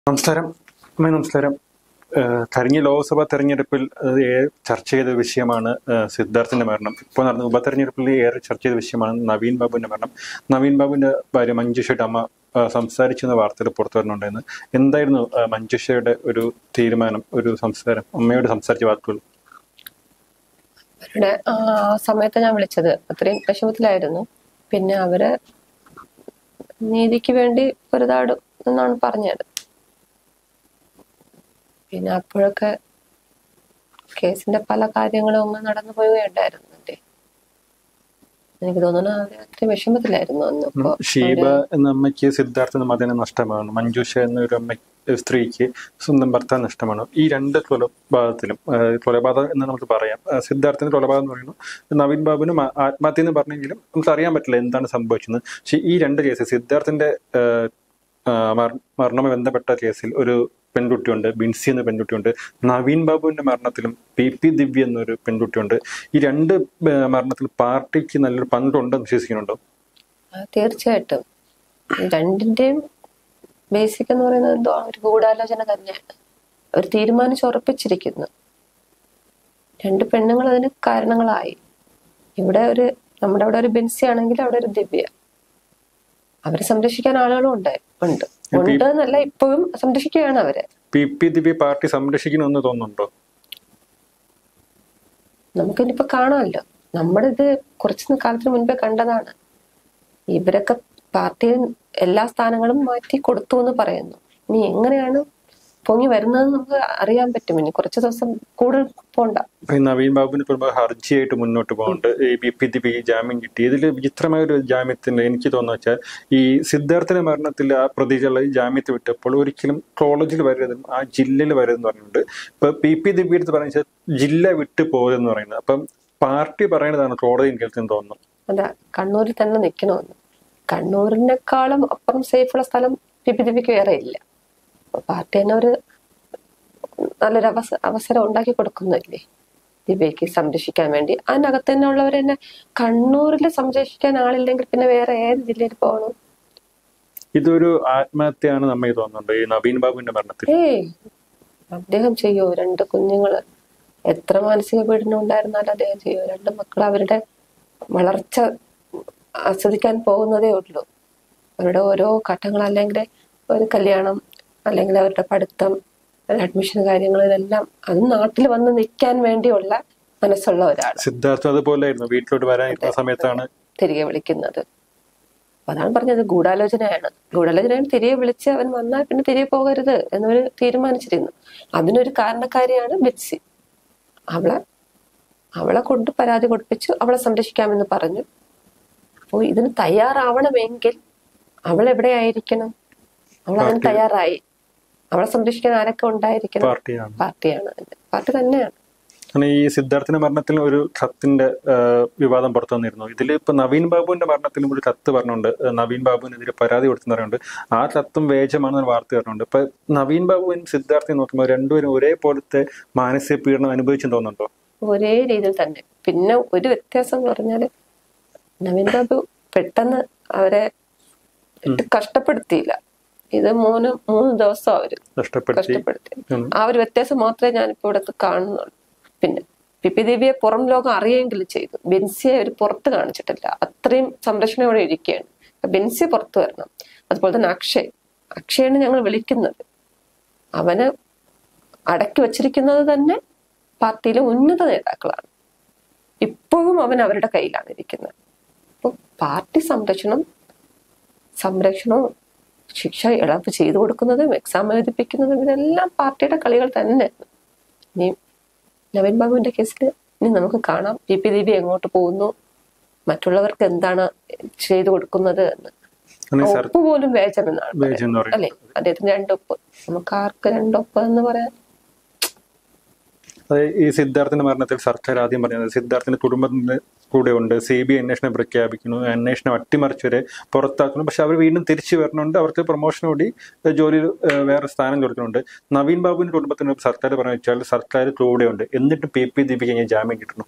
നമസ്കാരം അമ്മേ നമസ്കാരം ഏഹ് കഴിഞ്ഞ ലോക്സഭാ തെരഞ്ഞെടുപ്പിൽ ഏഹ് ഏറെ ചർച്ച ചെയ്ത വിഷയമാണ് ഏഹ് സിദ്ധാർത്ഥിന്റെ മരണം ഇപ്പോൾ നടന്ന ഉപതെരഞ്ഞെടുപ്പിൽ ഏറെ ചർച്ച ചെയ്ത വിഷയമാണ് നവീൻ ബാബുവിന്റെ മരണം നവീൻ ബാബുവിന്റെ ഭാര്യ മഞ്ജുഷയുടെ അമ്മ ഏഹ് സംസാരിച്ചെന്ന വാർത്തകൾ പുറത്തു വരുന്നുണ്ടായിരുന്നു എന്തായിരുന്നു ഏഹ് മഞ്ജുഷയുടെ ഒരു തീരുമാനം ഒരു സംസാരം അമ്മയോട് സംസാരിച്ച വാക്കുകൾ അവരുടെ ആ സമയത്ത് ഞാൻ വിളിച്ചത് അത്രയും വിഷമത്തിലായിരുന്നു പിന്നെ അവര് നീതിക്ക് വേണ്ടി പൊരുതാടും എന്നാണ് പറഞ്ഞത് പിന്നെ അപ്പോഴൊക്കെ കേസിന്റെ പല കാര്യങ്ങളും അങ്ങ് നടന്നു പോവുകയുണ്ടായിരുന്നു എന്റെ എനിക്ക് തോന്നുന്നു അവര് അത്രയും വിഷമത്തിലായിരുന്നു അന്ന് ഉം. അപ്പൊ ഷീബ എന്ന അമ്മയ്ക്ക് സിദ്ധാർത്ഥ എന്ന മകനെ നഷ്ടമാണ് മഞ്ജുഷ എന്ന ഒരു അമ്മ സ്ത്രീക്ക് സ്വന്തം ഭർത്താവ് നഷ്ടമാണ് ഈ രണ്ട് കൊലപാതകത്തിലും ആഹ് കൊലപാതകം എന്ന് നമുക്ക് പറയാം ആഹ് സിദ്ധാർത്ഥിന്റെ കൊലപാതകം എന്ന് പറയുന്നു നവീൻ ബാബുവിനും ആ- ആത്മഹത്യ എന്ന് പറഞ്ഞെങ്കിലും നമുക്ക് അറിയാൻ പറ്റില്ല എന്താണ് സംഭവിച്ചത് പക്ഷെ ഈ രണ്ട് കേസ് സിദ്ധാർത്ഥിന്റെ ആഹ്, ആഹ് മര- മരണവുമായി ബന്ധപ്പെട്ട കേസിൽ ഒരു പെൺകുട്ടിയുണ്ട് ബിൻസി എന്ന പെൺകുട്ടിയുണ്ട് നവീൻ ബാബുവിന്റെ മരണത്തിലും പി പി ദിവ്യ എന്നൊരു പെൺകുട്ടിയുണ്ട് ഈ രണ്ട് ആഹ് മരണത്തിൽ പാർട്ടിക്ക് നല്ലൊരു പങ്കുണ്ടെന്ന് വിശ്വസിക്കുന്നുണ്ടോ ആ, തീർച്ചയായിട്ടും ഈ രണ്ടിന്റെയും ബേസിക് എന്ന് പറയുന്നത് എന്തോ ഒരു ഗൂഢാലോചന തന്നെയാണ് അവർ തീരുമാനിച്ചുറപ്പിച്ചിരിക്കുന്നു രണ്ട് പെണ്ണുങ്ങൾ അതിന് കാരണങ്ങളായി ഇവിടെ ഒരു നമ്മുടെ അവിടെ ഒരു ബെൻസി ആണെങ്കിൽ അവിടെ ഒരു ദിവ്യ അവരെ സംരക്ഷിക്കാൻ ആളുകളും ഉണ്ട് ഉണ്ട് ഉണ്ട് എന്നല്ല ഇപ്പോഴും സംരക്ഷിക്കുകയാണ് അവരെ പി പി ദിവ്യ പാർട്ടി സംരക്ഷിക്കണമെന്ന് തോന്നുന്നുണ്ടോ നമുക്കിനിപ്പോ കാണാമല്ലോ നമ്മുടെ ഇത് കുറച്ച് കാലത്തിന് മുൻപേ കണ്ടതാണ് ഇവരൊക്കെ പാർട്ടിയിൽ എല്ലാ സ്ഥാനങ്ങളും മാറ്റി കൊടുത്തു എന്ന് പറയുന്നു ഇനി എങ്ങനെയാണ് പൊങ്ങി വരുന്നത് നമുക്ക് അറിയാൻ പറ്റും ഇനി കുറച്ച് ദിവസം കൂടുതൽ പോണ്ട ഈ നവീൻ ബാബുവിന് കുടുംബം ഹർജിയായിട്ട് മുന്നോട്ട് പോകുന്നുണ്ട് ഈ ബി പി ദിവ്യ ജാമ്യം കിട്ടി ഇതിൽ വിചിത്രമായ ഒരു ജാമ്യത്തിന്റെ എനിക്ക് തോന്നുന്നു വെച്ചാൽ ഈ സിദ്ധാർത്ഥിന്റെ മരണത്തിൽ ആ പ്രതികളെ ജാമ്യത്തിൽ വിട്ടപ്പോൾ ഒരിക്കലും കോളേജിൽ വരരുതും ആ ജില്ലയിൽ വരരുതെന്ന് പറഞ്ഞിട്ടുണ്ട് ഇപ്പൊ പി പി ദിവ്യ എടുത്ത് പറഞ്ഞ വെച്ചാൽ ജില്ല വിട്ടു പോകരുതെന്ന് പറയുന്നത് അപ്പം പാർട്ടി പറയുന്നതാണ് കോടതി കേൾക്കുന്നത് തോന്നുന്നു അല്ല കണ്ണൂരിൽ തന്നെ നിൽക്കണമെന്ന് കണ്ണൂരിനേക്കാളും അപ്പുറം സേഫുള്ള സ്ഥലം പി പി ദിവ്യക്ക് വേറെ ഇല്ല അപ്പൊ പാർട്ടി തന്നെ ഒരു നല്ലൊരു അവസ അവസരം ഉണ്ടാക്കി കൊടുക്കുന്നില്ലേ ദിവ്യക്ക് സംരക്ഷിക്കാൻ വേണ്ടി അതിനകത്ത് തന്നെ ഉള്ളവർ തന്നെ കണ്ണൂരിൽ സംരക്ഷിക്കാൻ ആളില്ലെങ്കിൽ പിന്നെ വേറെ ഏത് ജില്ലയിൽ പോകണം ഇതൊരു ആത്മഹത്യയാണ് നമ്മെ തോന്നുന്നുണ്ട് ഈ നവീൻ ബാബുവിന്റെ മരണത്തിൽ ഏയ് അദ്ദേഹം ചെയ്യോ രണ്ട് കുഞ്ഞുങ്ങള് എത്ര മാനസിക പീഡനം ഉണ്ടായിരുന്നാലും അദ്ദേഹം ചെയ്യോ രണ്ട് മക്കൾ അവരുടെ വളർച്ച ആസ്വദിക്കാൻ പോകുന്നതേ ഉള്ളൂ അവരുടെ ഓരോ ഘട്ടങ്ങൾ അല്ലെങ്കിൽ ഒരു കല്യാണം അല്ലെങ്കിൽ അവരുടെ പഠിത്തം അഡ്മിഷൻ കാര്യങ്ങൾ ഇതെല്ലാം അത് നാട്ടിൽ വന്ന് നിൽക്കാൻ വേണ്ടിയുള്ള മനസ്സുള്ള ഒരാൾ സിദ്ധാർത്ഥ അതുപോലെയായിരുന്നു വീട്ടിലോട്ട് വരാനിരുന്ന സമയത്താണ് തിരികെ വിളിക്കുന്നത് അപ്പൊ അതാണ് പറഞ്ഞത് ഗൂഢാലോചനയാണ് ഗൂഢാലോചനയാണ് തിരികെ വിളിച്ച് അവൻ വന്നാൽ പിന്നെ തിരികെ പോകരുത് എന്നവര് തീരുമാനിച്ചിരുന്നു അതിനൊരു കാരണക്കാരിയാണ് ബെറ്റ്സി അവളെ അവളെ കൊണ്ട് പരാതി കൊടുപ്പിച്ചു അവളെ സംരക്ഷിക്കാമെന്ന് പറഞ്ഞു അപ്പോൾ ഇതിന് തയ്യാറാവണമെങ്കിൽ അവൾ എവിടെയായിരിക്കണം അവൾ അതിന് പാർട്ടി. തയ്യാറായി അവളെ സംരക്ഷിക്കാൻ ആരൊക്കെ ഉണ്ടായിരിക്കണം പാർട്ടിയാണ് പാർട്ടിയാണ് പാർട്ടി തന്നെയാണ് അങ്ങനെ ഈ സിദ്ധാർത്ഥിന്റെ മരണത്തിൽ ഒരു കത്തിന്റെ ആ, വിവാദം പുറത്തു വന്നിരുന്നു ഇതിൽ ഇപ്പൊ നവീൻ ബാബുവിന്റെ മരണത്തിലും ഒരു കത്ത് പറഞ്ഞുണ്ട് ആ, നവീൻ ബാബുവിനെതിരെ പരാതി കൊടുത്തെന്ന് പറയുന്നുണ്ട് ആ കത്തും വേജമാണെന്ന് വാർത്ത പറഞ്ഞുണ്ട് ഇപ്പൊ നവീൻ ബാബുവിനും സിദ്ധാർത്ഥിനെ നോക്കുമ്പോൾ രണ്ടുപേരും ഒരേപോലത്തെ മാനസിക പീഡനം അനുഭവിച്ചെന്ന് തോന്നുന്നുണ്ടോ ഒരേ രീതിയിൽ തന്നെ പിന്നെ ഒരു വ്യത്യാസം എന്ന് പറഞ്ഞാല് നവീൻ ബാബു പെട്ടെന്ന് അവരെ ഇട്ട് കഷ്ടപ്പെടുത്തിയില്ല ഇത് മൂന്ന് മൂന്ന് ദിവസം അവര് കഷ്ടപ്പെടുത്തി കഷ്ടപ്പെടുത്തി ഉം. ആ ഒരു വ്യത്യാസം മാത്രമേ ഞാനിപ്പോ ഇവിടുത്തെ കാണുന്നുള്ളൂ പിന്നെ പിപി ദേവിയെ പുറം ലോകം അറിയെങ്കിലും ചെയ്തു ബെൻസിയെ അവർ പുറത്ത് കാണിച്ചിട്ടില്ല അത്രയും സംരക്ഷണം ഇവിടെ ഇരിക്കുകയാണ് അപ്പൊ ബെൻസി പുറത്തു വരണം അതുപോലെ തന്നെ അക്ഷയ് അക്ഷയാണ് ഞങ്ങൾ വിളിക്കുന്നത് അവന് അടക്കി വച്ചിരിക്കുന്നത് തന്നെ പാർട്ടിയിലെ ഉന്നത നേതാക്കളാണ് ഇപ്പോഴും അവൻ അവരുടെ കയ്യിലാണ് ഇരിക്കുന്നത് അപ്പോൾ പാർട്ടി സംരക്ഷണം സംരക്ഷണവും ശിക്ഷ ഇളവ് ചെയ്തു കൊടുക്കുന്നതും എക്സാം എഴുതിപ്പിക്കുന്നതും ഇതെല്ലാം പാർട്ടിയുടെ കളികൾ തന്നെ ഇനി നവീൻ ബാബുവിന്റെ കേസിൽ ഇനി നമുക്ക് കാണാം പി പി ദീപി എങ്ങോട്ട് പോകുന്നു മറ്റുള്ളവർക്ക് എന്താണ് ചെയ്തു കൊടുക്കുന്നത് എന്ന് അങ്ങനെ സർ ഒപ്പ് പോലും വേജമെന്നാണ് വേജം എന്ന് പറയുന്നത്. പറയും അല്ലെ അദ്ദേഹത്തിന് രണ്ടൊപ്പ് നമുക്ക് ആർക്ക് രണ്ടൊപ്പ് എന്ന് പറയാൻ അതായത് ഈ സിദ്ധാർത്ഥിന്റെ മരണത്തിൽ സർക്കാർ ആദ്യം പറഞ്ഞത് സിദ്ധാർത്ഥിന്റെ കുടുംബത്തിന്റെ കൂടെ ഉണ്ട് സി ബി ഐ അന്വേഷണം പ്രഖ്യാപിക്കുന്നു അന്വേഷണം അട്ടിമറിച്ചവരെ പുറത്താക്കുന്നു പക്ഷെ അവർ വീണ്ടും തിരിച്ചു വരണുണ്ട് അവർക്ക് പ്രൊമോഷൻ കൂടി ജോലിയിൽ ഏഹ്, വേറെ സ്ഥാനം കൊടുക്കുന്നുണ്ട് നവീൻ ബാബുവിന്റെ കുടുംബത്തിന് സർക്കാർ പറഞ്ഞു വെച്ചാൽ സർക്കാർ കൂടെ ഉണ്ട് എന്നിട്ട് പി പി ദീപിക്ക് ഇങ്ങനെ ജാമ്യം കിട്ടുന്നു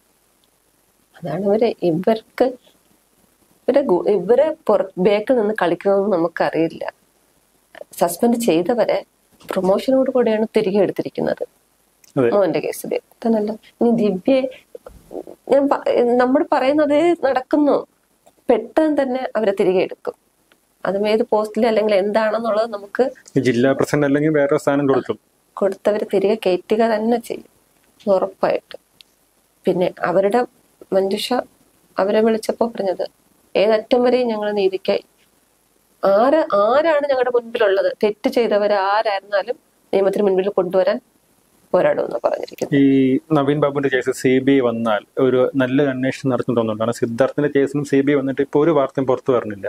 അതാണ് ഇവര് ഇവർക്ക് ഇവരെ ഗു- ഇവരെ പുറ ബേക്കിൽ നിന്ന് കളിക്കണമെന്ന് നമുക്കറിയില്ല സസ്പെൻഡ് ചെയ്തവരെ പ്രൊമോഷനോട് കൂടെയാണ് തിരികെ എടുത്തിരിക്കുന്നത് അതെ. മോന്റെ കേസിൽ തന്നല്ല ഇനി ദിവ്യ ഞാൻ പ- നമ്മൾ പറയുന്നത് നടക്കുന്നു പെട്ടെന്ന് തന്നെ അവരെ തിരികെ എടുക്കും അതും ഏത് പോസ്റ്റിൽ അല്ലെങ്കിൽ എന്താണെന്നുള്ളത് നമുക്ക് ഈ ജില്ലാ പ്രസിഡന്റ് അല്ലെങ്കിൽ വേറെ സ്ഥാനം കൊടുക്കും കൊടുത്തവരെ തിരികെ കയറ്റുക തന്നെ ചെയ്യും ഉറപ്പായിട്ട് പിന്നെ അവരുടെ മഞ്ജുഷ അവരെ വിളിച്ചപ്പോ പറഞ്ഞത് ഏതറ്റം വരെയും ഞങ്ങൾ നീതിക്കായി ആര് ആരാണ് ഞങ്ങളുടെ മുൻപിലുള്ളത് തെറ്റ് ചെയ്തവർ ആരായിരുന്നാലും നിയമത്തിന് മുൻപിൽ കൊണ്ടുവരാൻ പോരാടുമെന്ന് പറഞ്ഞിരിക്കുന്നു ഈ നവീൻ ബാബുവിന്റെ കേസ് സി ബി ഐ വന്നാൽ ഒരു നല്ല അന്വേഷണം നടത്തും തോന്നുന്നു കാരണം സിദ്ധാർത്ഥിന്റെ കേസിനും സി ബി ഐ വന്നിട്ട് ഇപ്പോൾ ഒരു വാർത്തയും പുറത്തു വരണില്ല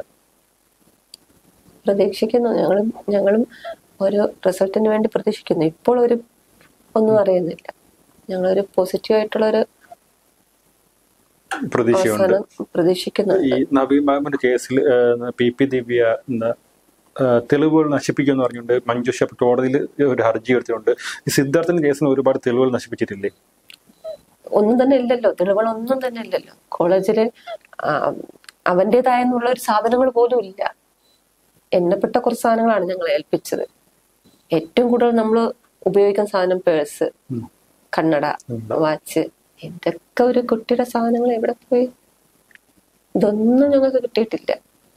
പ്രതീക്ഷിക്കുന്നു ഞങ്ങളും ഞങ്ങളും ഒരു റിസൾട്ടിന് വേണ്ടി പ്രതീക്ഷിക്കുന്നു ഇപ്പോൾ ഒരു ഒന്നും അറിയുന്നില്ല ഞങ്ങളൊരു പോസിറ്റീവ് ആയിട്ടുള്ള ഒരു പ്രതീക്ഷയുണ്ട് അവസാനം പ്രതീക്ഷിക്കുന്നുണ്ട് ഈ നവീൻ ബാബുവിന്റെ കേസിൽ പി പി ദിവ്യ എന്താ ആ, തെളിവുകൾ നശിപ്പിക്കുമെന്ന് പറഞ്ഞുകൊണ്ട് മഞ്ജുഷ കോടതിയിൽ ഒരു ഹർജി എടുത്തിട്ടുണ്ട് ഈ സിദ്ധാർത്ഥിന്റെ കേസിന് ഒരുപാട് തെളിവുകൾ നശിപ്പിച്ചിട്ടില്ലേ ഒന്നും തന്നെ ഇല്ലല്ലോ തെളിവുകളൊന്നും തന്നെ ഇല്ലല്ലോ കോളേജില് ആ, അവന്റേതായെന്നുള്ള ഒരു സാധനങ്ങൾ പോലും ഇല്ല എണ്ണപ്പെട്ട കുറച്ച് സാധനങ്ങളാണ് ഞങ്ങളെ ഏൽപ്പിച്ചത് ഏറ്റവും കൂടുതൽ നമ്മൾ ഉപയോഗിക്കുന്ന സാധനം പേഴ്സ് കണ്ണട വാച്ച് ഇതൊക്കെ ഒരു കുട്ടിയുടെ സാധനങ്ങൾ എവിടെ പോയി ഇതൊന്നും ഞങ്ങൾക്ക് കിട്ടിയിട്ടില്ല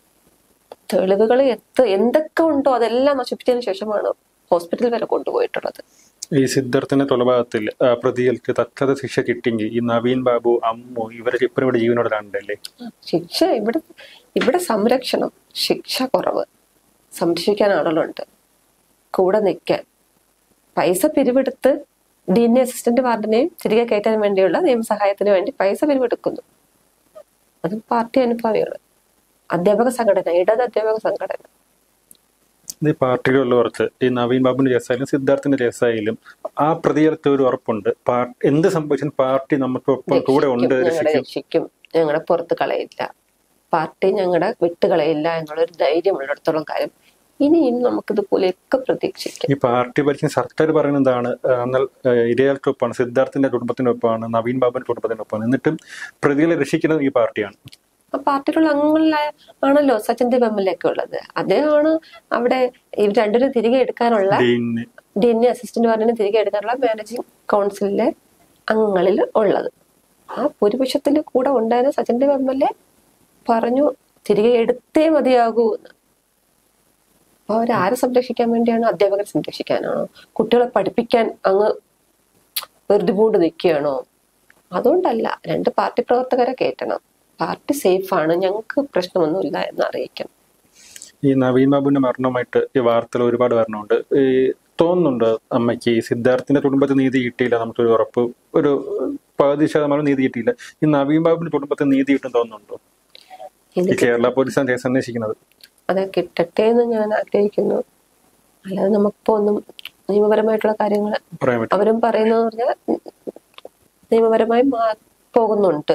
തെളിവുകൾ എത്ര എന്തൊക്കെ ഉണ്ടോ അതെല്ലാം നശിപ്പിച്ചതിന് ശേഷമാണ് ഹോസ്പിറ്റൽ വരെ കൊണ്ടുപോയിട്ടുള്ളത് ഈ സിദ്ധാർത്ഥിന്റെ കൊലപാതകത്തിൽ ആ, പ്രതികൾക്ക് തക്കത ശിക്ഷ കിട്ടിയെങ്കിൽ ഈ നവീൻ ബാബു അമ്മു ഇവരൊക്കെ ഇപ്പോഴും ഇവിടെ ജീവനോടെ കാണണ്ടല്ലേ ശിക്ഷ ഇവിടെ ഇവിടെ സംരക്ഷണം ശിക്ഷ കുറവ് സംരക്ഷിക്കാൻ ആളുകളുണ്ട് കൂടെ നിൽക്കാൻ പൈസ പിരിവെടുത്ത് ഡി എൻ എ അസിസ്റ്റന്റ് വാർഡിനെയും തിരികെ കയറ്റാൻ വേണ്ടിയുള്ള നിയമസഹായത്തിന് വേണ്ടി പൈസ പിരിവെടുക്കുന്നു അതും പാർട്ടി അനുഭാവികൾ അധ്യാപക സംഘടന ഇടത് അധ്യാപക സംഘടന ഇത് പാർട്ടിയിലുള്ളവർക്ക് ഈ നവീൻ ബാബുവിന്റെ കേസായാലും സിദ്ധാർത്ഥിന്റെ കേസായാലും ആ പ്രതികൾക്ക് ഒരു ഉറപ്പുണ്ട് പാർ- എന്ത് സംഭവിച്ചാലും പാർട്ടി നമുക്ക് ഒപ്പം കൂടെ ഉണ്ട് ഞങ്ങളെ രക്ഷിക്കും രക്ഷിക്കും ഞങ്ങളെ പുറത്ത് കളയില്ല പാർട്ടി ഞങ്ങളുടെ വിട്ടുകളയില്ല എന്നുള്ളൊരു ധൈര്യമുള്ളിടത്തോളം കാര്യം ഇനിയും നമുക്കിതുപോലെയൊക്കെ പ്രതീക്ഷിക്കാം ഈ പാർട്ടി ഭരിക്കുന്ന സർക്കാർ പറയുന്നത് എന്താണ് ആ, എന്നാൽ ആ, ഇരയാൾക്കൊപ്പമാണ് സിദ്ധാർത്ഥിന്റെ കുടുംബത്തിനൊപ്പമാണ് നവീൻ ബാബുവിന്റെ കുടുംബത്തിനൊപ്പമാണ് എന്നിട്ടും പ്രതികളെ രക്ഷിക്കുന്നത് ഈ പാർട്ടിയാണ് ആ പാർട്ടിയിലുള്ള അംഗങ്ങളിലായ ആണല്ലോ Sachin Dev M L A ഒക്കെ ഉള്ളത് അദ്ദേഹമാണ് അവിടെ ഇവർ രണ്ടുപേരും തിരികെ എടുക്കാനുള്ള dean D N A assistant വാർഡിനെ തിരികെ എടുക്കാനുള്ള മാനേജിംഗ് കൗൺസിലിലെ അംഗങ്ങളിൽ ഉള്ളത് ആ ഭൂരിപക്ഷത്തിൽ കൂടെ ഉണ്ടായിരുന്ന Sachin Dev M L A പറഞ്ഞു തിരികെ എടുത്തേ മതിയാകൂ എന്ന് അപ്പൊ അവരാരെ സംരക്ഷിക്കാൻ വേണ്ടിയാണ് അധ്യാപകരെ സംരക്ഷിക്കാനാണോ കുട്ടികളെ പഠിപ്പിക്കാൻ അങ്ങ് വെറുതെ പൂണ്ട് നിൽക്കുകയാണോ അതുകൊണ്ടല്ല രണ്ട് പാർട്ടി പ്രവർത്തകരെ കയറ്റണം പാർട്ടി സേഫാണ് ഞങ്ങൾക്ക് പ്രശ്നമൊന്നുമില്ല എന്ന് അറിയിക്കണം ഈ നവീൻ ബാബുവിന്റെ മരണവുമായിട്ട് ഈ വാർത്തകൾ ഒരുപാട് വരണമുണ്ട് ഈ തോന്നുന്നുണ്ട് അമ്മയ്ക്ക് ഈ സിദ്ധാർത്ഥിന്റെ കുടുംബത്തിൽ നീതി കിട്ടിയില്ല നമുക്കൊരു ഉറപ്പ് ഒരു പകുതി ശതമാനം നീതി കിട്ടിയില്ല ഈ നവീൻ ബാബുവിന്റെ കുടുംബത്തിൽ നീതി കിട്ടും തോന്നുന്നുണ്ടോ ഈ എനിക്ക് കേരള പോലീസാണ് കേസ് അന്വേഷിക്കുന്നത് അത് കിട്ടട്ടെ എന്ന് ഞാൻ ആഗ്രഹിക്കുന്നു അല്ലാതെ നമുക്കിപ്പോ ഒന്നും നിയമപരമായിട്ടുള്ള കാര്യങ്ങൾ പറയാൻ പറ്റും അവരും പറയുന്നത് പറഞ്ഞാൽ നിയമപരമായി മാ- പോകുന്നുണ്ട്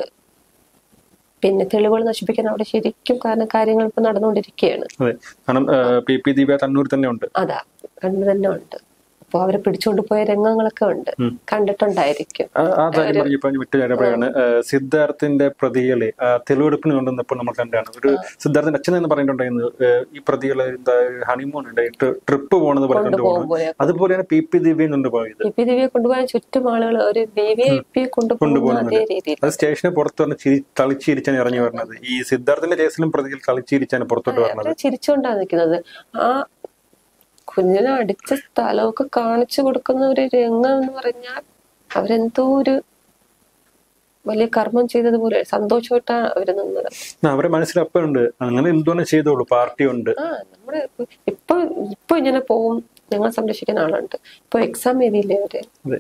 പിന്നെ തെളിവുകൾ നശിപ്പിക്കാൻ അവിടെ ശരിക്കും കാരണം കാര്യങ്ങൾ ഇപ്പൊ നടന്നുകൊണ്ടിരിക്കുകയാണ് അതെ കാരണം ആ, പി പി ദിവ്യ തന്നൂർ തന്നെ ഉണ്ട് അതാ കണ്ണു തന്നെ ഉണ്ട് അപ്പൊ അവരെ പിടിച്ചുകൊണ്ട് പോയ രംഗങ്ങളൊക്കെ ഉണ്ട് കണ്ടിട്ടുണ്ടായിരിക്കും ആ ആ കാര്യം പറഞ്ഞപ്പോ ഞാൻ വിട്ടു കാര്യപ്പോഴാണ് സിദ്ധാർത്ഥിന്റെ പ്രതികളെ ആ, തെളിവെടുപ്പിന് കൊണ്ടുവന്നപ്പോൾ നമ്മൾ കണ്ടാണ് ഒരു സിദ്ധാർത്ഥിന്റെ അച്ഛൻ എന്ന് പറഞ്ഞിട്ടുണ്ടായിരുന്നു ഏ, ഈ പ്രതികളെ എന്താ ഹണിമൂൺ ഉണ്ട് ട്രിപ്പ് പോണെന്ന് പറഞ്ഞിട്ട് പോകുന്നത് കൊണ്ടുപോകുമ്പോൾ അതുപോലെയാണ് പി പി ദിവ്യം കൊണ്ടുപോയത് ഇ പി ദിവ്യയെ കൊണ്ടുപോകാൻ ചുറ്റും ആളുകൾ ഒരു ബി വി ഐ പി കൊണ്ടുപോകുന്ന അതേ രീതിയിൽ അത് സ്റ്റേഷന് പുറത്ത് വന്ന് ചിരി തളിച്ചിരിച്ചാണ് ഇറങ്ങി വരുന്നത് ഈ സിദ്ധാർത്ഥിന്റെ കേസിലും പ്രതികൾ തളിച്ചിരിച്ചാണ് പുറത്തോട്ട് വരുന്നത് അവരെ ചിരിച്ചുകൊണ്ടാണ് നിൽക്കുന്നത് ആ കുഞ്ഞിനെ അടിച്ച സ്ഥലമൊക്കെ കാണിച്ചു കൊടുക്കുന്ന ഒരു രംഗം എന്ന് പറഞ്ഞാൽ അവരെന്തോ ഒരു വലിയ കർമ്മം ചെയ്തതുപോലെ സന്തോഷമായിട്ടാണ് അവര് നിന്നത് ആ, അവരെ മനസ്സിലപ്പുണ്ട് അങ്ങനെ എന്തുകൊണ്ട് ചെയ്തോളൂ പാർട്ടി ഉണ്ട് ആ നമ്മുടെ ഇപ്പൊ ഇപ്പൊ ഇങ്ങനെ പോവും ഞങ്ങൾ സംരക്ഷിക്കുന്ന ആളുണ്ട് ഇപ്പൊ എക്സാം എഴുതിയില്ലേ അവര് അതെ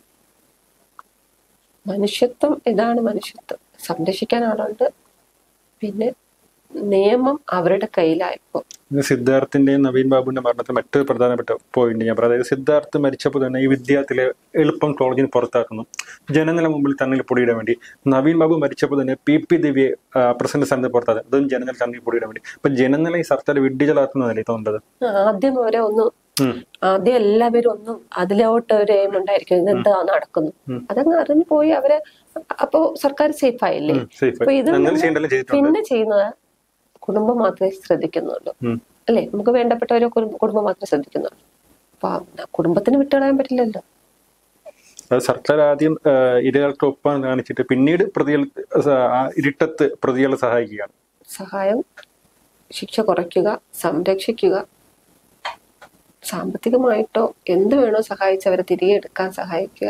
മനുഷ്യത്വം ഇതാണ് മനുഷ്യത്വം സംരക്ഷിക്കാൻ ആളുണ്ട് പിന്നെ നിയമം അവരുടെ കയ്യിലായപ്പോ ഇത് സിദ്ധാർത്ഥിന്റെയും നവീൻ ബാബുവിന്റെ മരണത്തിൽ മറ്റൊരു പ്രധാനപ്പെട്ട പോയിന്റ് ഞാൻ പറയാം അതായത് സിദ്ധാർത്ഥ് മരിച്ചപ്പോൾ തന്നെ ഈ വിദ്യാർത്ഥികളെ എളുപ്പം കോളേജിന് പുറത്താക്കുന്നു ജനങ്ങളെ മുമ്പിൽ കണ്ണിൽ പൊടിയിടാൻ വേണ്ടി നവീൻ ബാബു മരിച്ചപ്പോൾ തന്നെ പി പി ദിവ്യെ പ്രസിഡന്റ് സ്ഥാനത്ത് പുറത്താക്കും അതും ജനങ്ങൾ കണ്ണിൽ പൊടിയിടാൻ വേണ്ടി അപ്പൊ ജനങ്ങളെ ഈ സർക്കാർ വിഡ്ഢികളാക്കുന്നതല്ലേ തോന്നുന്നത് ആദ്യം അവരെ ഒന്ന് ഉം. ആദ്യം എല്ലാവരും ഒന്നും അതിലോട്ട് ഒരു എയിം ഉണ്ടായിരിക്കും ഇതെന്താ നടക്കുന്നു അതങ്ങ് അറിഞ്ഞു പോയി അവരെ അപ്പോ സർക്കാർ സേഫ് ആയില്ലേ സേഫ് അപ്പൊ ഇത് അങ്ങനെ ചെയ്യേണ്ടല്ലേ ചെയ്തിട്ടുണ്ട് പിന്നെ ചെയ്യുന്നത് കുടുംബം മാത്രമേ ശ്രദ്ധിക്കുന്നുള്ളൂ ഉം. അല്ലേ നമുക്ക് വേണ്ടപ്പെട്ടവരെ കുടുംബ- കുടുംബം മാത്രമേ ശ്രദ്ധിക്കുന്നുള്ളൂ അപ്പൊ ആ കുടുംബത്തിന് വിട്ടുകളയാൻ പറ്റില്ലല്ലോ അത് സർക്കാർ ആദ്യം ആ, ഇരകൾക്ക് ഒപ്പം കാണിച്ചിട്ട് പിന്നീട് പ്രതികൾ ആ ഇരുട്ടത്ത് പ്രതികളെ സഹായിക്കുകയാണ് സഹായം ശിക്ഷ കുറയ്ക്കുക സംരക്ഷിക്കുക സാമ്പത്തികമായിട്ടോ എന്ത് വേണോ സഹായിച്ച് അവരെ തിരികെ എടുക്കാൻ സഹായിക്കുക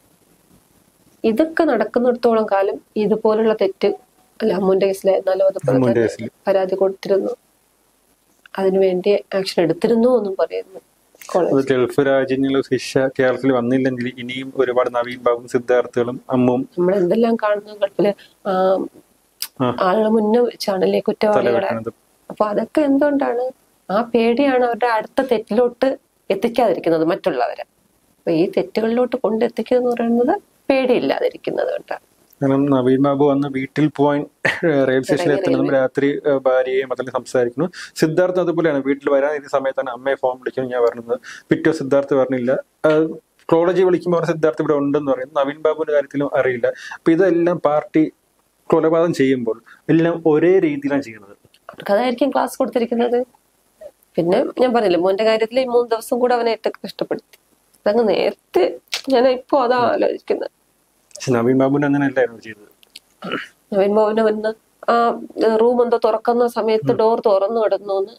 ഇതൊക്കെ നടക്കുന്നിടത്തോളം കാലം ഇതുപോലുള്ള തെറ്റ് അല്ല അമ്മുന്റെ കേസിലായിരുന്നാലും അതുപോലെ അമ്മുന്റെ തന്നെ കേസില്. പരാതി കൊടുത്തിരുന്നു അതിനുവേണ്ടി ആക്ഷൻ എടുത്തിരുന്നു എന്നും പറയുന്നു കോളേജ് അത് ഗൾഫ് രാജ്യങ്ങളിൽ ശിക്ഷ കേരളത്തിൽ വന്നില്ലെങ്കിൽ ഇനിയും ഒരുപാട് നവീൻ ബാബും സിദ്ധാർത്ഥുകളും അമ്മും നമ്മൾ എന്തെല്ലാം കാണുന്നു ഗൾഫില് ആ, ആ. ആളുകളെ മുന്നേ വെച്ചാണല്ലേ കുറ്റവാളികളെ തലവെട്ടണത് അപ്പൊ അതൊക്കെ എന്തുകൊണ്ടാണ് ആ പേടിയാണ് അവരുടെ അടുത്ത തെറ്റിലോട്ട് എത്തിക്കാതിരിക്കുന്നത് മറ്റുള്ളവരെ അപ്പൊ ഈ തെറ്റുകളിലോട്ട് കൊണ്ടെത്തിക്കുക എന്ന് പറയുന്നത് പേടിയില്ലാതിരിക്കുന്നത് കൊണ്ടാണ് കാരണം നവീൻ ബാബു വന്ന് വീട്ടിൽ പോകാൻ റെയിൽവേ സ്റ്റേഷനിൽ എത്തുന്നതും രാത്രി ആ, ഭാര്യയെയും അതിൽ സംസാരിക്കുന്നു സിദ്ധാർത്ഥ് അതുപോലെയാണ് വീട്ടിൽ വരാനിരുന്ന സമയത്താണ് അമ്മയെ ഫോൺ വിളിക്കുന്നു ഞാൻ പറഞ്ഞത് പിറ്റോ സിദ്ധാർത്ഥ് പറഞ്ഞില്ല ആ, കോളേജിൽ വിളിക്കുമ്പോൾ അവർ സിദ്ധാർത്ഥ് ഇവിടെ ഉണ്ടെന്ന് പറയുന്നു നവീൻ ബാബുവിന്റെ കാര്യത്തിലും അറിയില്ല അപ്പൊ ഇതെല്ലാം പാർട്ടി കൊലപാതകം ചെയ്യുമ്പോൾ എല്ലാം ഒരേ രീതിയിലാണ് ചെയ്യുന്നത് അവർക്ക് അതായിരിക്കും ക്ലാസ് കൊടുത്തിരിക്കുന്നത് പിന്നെ ഞാൻ പറഞ്ഞില്ലേ മോന്റെ കാര്യത്തിൽ ഈ മൂന്ന് ദിവസം കൂടെ അവനെ ഇട്ട് കഷ്ടപ്പെടുത്തി അതങ്ങ് നേരത്തെ ഞാൻ ഇപ്പൊ അതാ ആലോചിക്കുന്നത് പക്ഷെ നവീൻ ബാബുവിന് അങ്ങനെയല്ലായിരുന്നു ചെയ്തത് നവീൻ മോഹന വന്ന് ആ റൂം എന്തോ തുറക്കുന്ന സമയത്ത് ഡോർ തുറന്നു കിടന്നു എന്ന്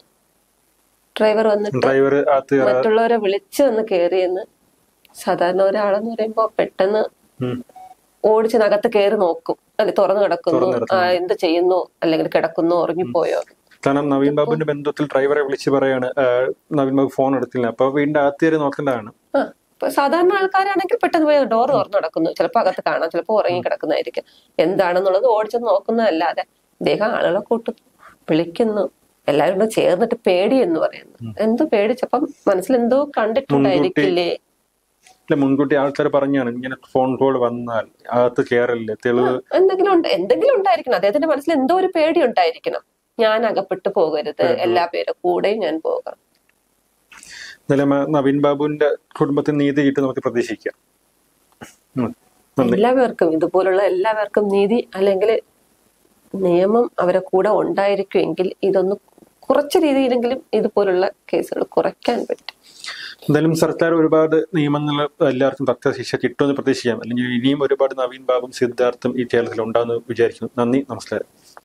ഡ്രൈവർ വന്നിട്ട് ഡ്രൈവർ അകത്ത് കയറാ- മറ്റുള്ളവരെ വിളിച്ചു വന്ന് കയറിയെന്ന് സാധാരണ ഒരാളെന്ന് പറയുമ്പോ പെട്ടെന്ന് ഉം. ഓടിച്ചതിനകത്ത് കയറി നോക്കും അല്ലെ തുറന്നു കിടക്കുന്നു തുറന്ന് കിടക്കുന്നു. ആ, എന്ത് ചെയ്യുന്നു അല്ലെങ്കിൽ കിടക്കുന്നു ഉറങ്ങിപ്പോയോ കാരണം നവീൻ ബാബുവിന്റെ ബന്ധത്തിൽ ഡ്രൈവറെ വിളിച്ച് പറയാണ് ആ, നവീൻ ബാബു ഫോൺ എടുത്തില്ല അപ്പൊ വീണ്ടും അകത്ത് കയറി നോക്കേണ്ടതാണ് ആ ഇപ്പൊ സാധാരണ ആൾക്കാരാണെങ്കിൽ പെട്ടെന്ന് പോയി ഡോർ തുറന്നു കിടക്കുന്നു ചിലപ്പോ അകത്ത് കാണാം ചിലപ്പോ ഉറങ്ങി കിടക്കുന്നതായിരിക്കും എന്താണെന്നുള്ളത് ഓടിച്ചെന്ന് നോക്കുന്നതല്ലാതെ ഇദ്ദേഹം ആളുകളെ കൂട്ടുന്നു വിളിക്കുന്നു എല്ലാവരും കൂടെ ചേർന്നിട്ട് പേടി എന്ന് പറയുന്നു എന്തോ പേടിച്ചപ്പം മനസ്സിൽ എന്തോ കണ്ടിട്ടുണ്ടായിരിക്കില്ലേ ഇല്ല മുൻകൂട്ടി ആൾക്കാർ പറഞ്ഞാണ് ഇങ്ങനെ ഫോൺ കോൾ വന്നാൽ അകത്ത് കയറല്ലേ തെളിവ് എന്തെങ്കിലും ഉണ്ട് എന്തെങ്കിലും ഉണ്ടായിരിക്കണം അദ്ദേഹത്തിന്റെ മനസ്സിൽ എന്തോ ഒരു പേടി ഉണ്ടായിരിക്കണം ഞാൻ അകപ്പെട്ടു പോകരുത് എല്ലാ പേരുടെ കൂടെയും ഞാൻ പോകാം എന്തായാലും ആ നവീൻ ബാബുവിന്റെ കുടുംബത്തിന് നീതി കിട്ടും നമുക്ക് പ്രതീക്ഷിക്കാം ഉം. നന്ദി എല്ലാവർക്കും ഇതുപോലുള്ള എല്ലാവർക്കും നീതി അല്ലെങ്കിൽ നിയമം അവരെ കൂടെ ഉണ്ടായിരിക്കുമെങ്കിൽ ഇതൊന്ന് കുറച്ച് രീതിയിലെങ്കിലും ഇതുപോലുള്ള കേസുകൾ കുറയ്ക്കാൻ പറ്റും എന്തായാലും സർക്കാർ ഒരുപാട് നിയമങ്ങൾ എല്ലാവർക്കും തക്ക ശിക്ഷ കിട്ടുമെന്ന് പ്രതീക്ഷിക്കാം അല്ലെങ്കിൽ ഇനിയും ഒരുപാട് നവീൻ ബാബും സിദ്ധാർത്ഥും ഈ കേരളത്തിൽ ഉണ്ടാകുമെന്ന് വിചാരിക്കുന്നു നന്ദി നമസ്കാരം